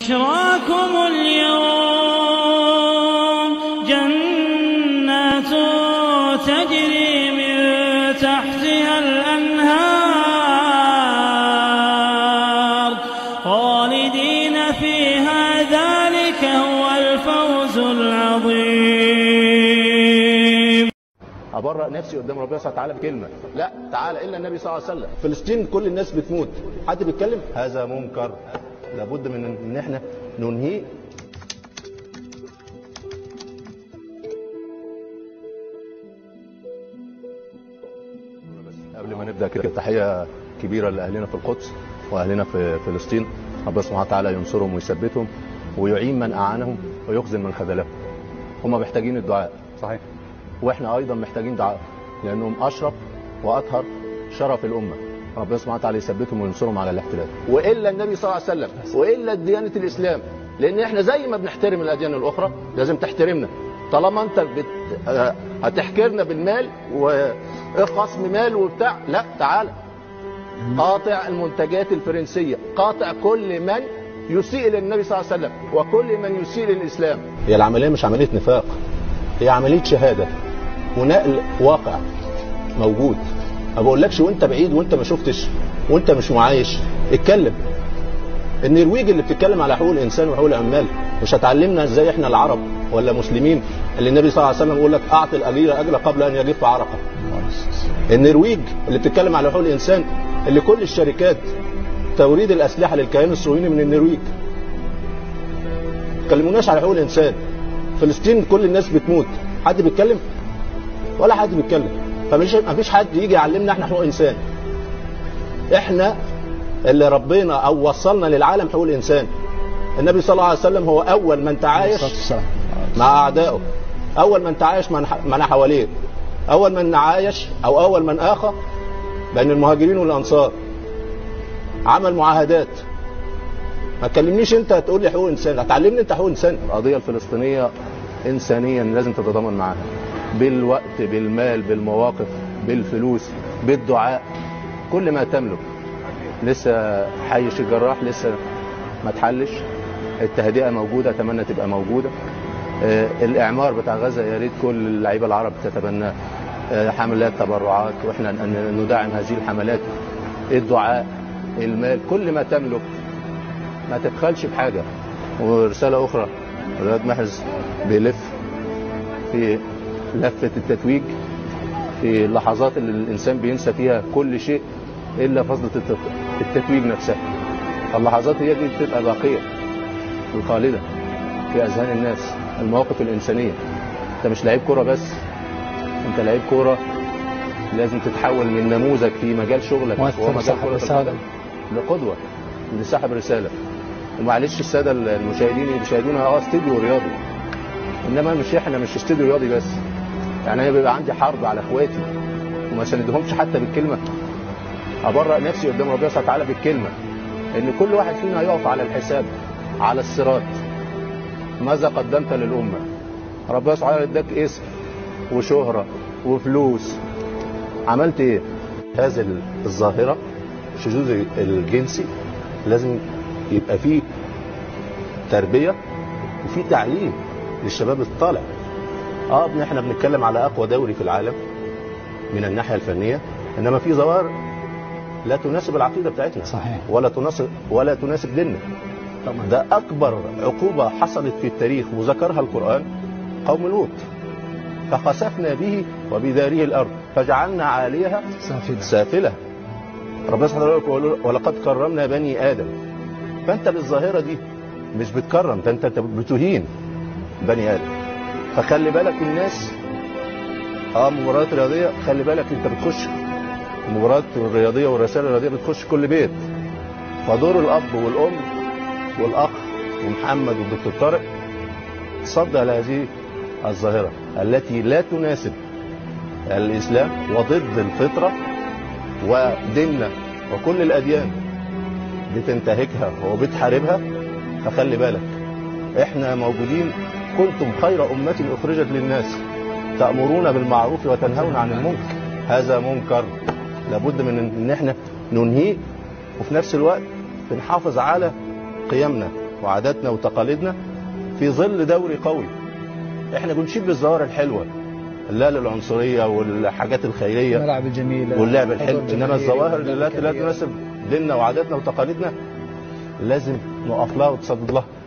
بشراكم اليوم جنات تجري من تحتها الأنهار خالدين فيها ذلك هو الفوز العظيم ابرأ نفسي قدام ربنا سبحانه وتعالى بكلمه لا تعالى الا النبي صلى الله عليه وسلم فلسطين كل الناس بتموت حد بيتكلم هذا منكر لابد من ان احنا ننهيه قبل ما نبدا كده تحيه كبيره لاهلنا في القدس واهلنا في فلسطين ربنا سبحانه وتعالى ينصرهم ويثبتهم ويعين من اعانهم ويخزل من خذلهم هم محتاجين الدعاء صحيح واحنا ايضا محتاجين دعاء لانهم اشرف واطهر شرف الامه ربنا سبحانه وتعالى يثبتهم وينصرهم على الاحتلال والا النبي صلى الله عليه وسلم والا ديانه الاسلام لان احنا زي ما بنحترم الاديان الاخرى لازم تحترمنا طالما انت بت... آه، هتحكرنا بالمال وخصم مال وبتاع لا تعالى قاطع المنتجات الفرنسيه قاطع كل من يسيء للنبي صلى الله عليه وسلم وكل من يسيء للاسلام هي العمليه مش عمليه نفاق هي عمليه شهاده ونقل واقع موجود ما بقولكش وانت بعيد وانت ما شفتش وانت مش معايش اتكلم النرويج اللي بتتكلم على حقوق الانسان وحقوق العمال مش هتعلمنا ازاي احنا العرب ولا مسلمين اللي النبي صلى الله عليه وسلم يقول لك اعطي الاجير اجره قبل ان يجف عرقه النرويج اللي بتتكلم على حقوق الانسان اللي كل الشركات توريد الاسلحه للكيان الصهيوني من النرويج تكلموناش على حقوق الانسان فلسطين كل الناس بتموت حد بيتكلم ولا حد بيتكلم فمش مفيش حد يجي يعلمنا احنا حقوق انسان احنا اللي ربنا او وصلنا للعالم حقوق الانسان النبي صلى الله عليه وسلم هو اول من تعايش مع اعدائه اول من تعايش مع من حواليه اول من عايش او اول من اخى بين المهاجرين والانصار عمل معاهدات ما تكلمنيش انت تقول لي حقوق انسان هتعلمني انت حقوق انسان القضيه الفلسطينيه انسانيا لازم تتضامن معاها بالوقت بالمال بالمواقف بالفلوس بالدعاء كل ما تملك لسه حي الشيخ الجراح لسه ما اتحلش التهدئه موجوده اتمنى تبقى موجوده آه، الاعمار بتاع غزه يا ريت كل اللعيبه العرب تتبناه آه، حملات تبرعات واحنا ن- ندعم هذه الحملات الدعاء المال كل ما تملك ما تبخلش بحاجه ورساله اخرى رياض محرز بيلف في لفه التتويج في اللحظات اللي الانسان بينسى فيها كل شيء الا فضله التت- التتويج نفسها اللحظات هي دي بتبقى باقيه الخالده في اذهان الناس المواقف الانسانيه انت مش لعيب كوره بس انت لعيب كوره لازم تتحول من نموذج في مجال شغلك مؤثر وهو مجال وصاحب كره رسالة. القدم لقدوه لصاحب رساله ومعلش الساده المشاهدين اللي بيشاهدونا اه استوديو رياضي انما مش احنا مش استوديو رياضي بس يعني انا بيبقى عندي حرب على اخواتي وما سندهمش حتى بالكلمه ابرأ نفسي قدام ربنا سبحانه وتعالى بالكلمه ان كل واحد فينا يقف على الحساب على الصراط ماذا قدمت للامه ربنا سبحانه وتعالى اداك اسم وشهره وفلوس عملت ايه هذه الظاهره الشذوذ الجنسي لازم يبقى فيه تربيه وفي تعليم للشباب الطالع اه ابن احنا بنتكلم على اقوى دوري في العالم من الناحيه الفنيه انما في ظواهر لا تناسب العقيده بتاعتنا صحيح. ولا تناسب ولا تناسب ديننا طبعا ده اكبر عقوبه حصلت في التاريخ وذكرها القران قوم لوط فخسفنا به وبداره الارض فجعلنا عاليها سافلة سافله ربنا سبحانه وتعالى يقول ولقد كرمنا بني ادم فانت بالظاهره دي مش بتكرم ده انت أنت بتهين بني ادم فخلي بالك الناس اه مباريات رياضيه خلي بالك انت بتخش المباريات الرياضيه والرسائل الرياضيه بتخش كل بيت فدور الاب والام والاخ ومحمد والدكتور طارق صد على هذه الظاهره التي لا تناسب الاسلام وضد الفطره وديننا وكل الاديان بتنتهكها وبتحاربها فخلي بالك احنا موجودين كنتم خير امه اخرجت للناس تامرون بالمعروف وتنهون عن المنكر هذا منكر لابد من ان احنا ننهيه وفي نفس الوقت بنحافظ على قيمنا وعاداتنا وتقاليدنا في ظل دوري قوي احنا بنشيد بالظواهر الحلوه لا للعنصريه والحاجات الخيريه الملعب الجميله واللعب الحلو الحضور انما الجماهيري، الظواهر الأهداف التي لا الكبيرة. تناسب ديننا وعاداتنا وتقاليدنا لازم نقف لها وتصدد لها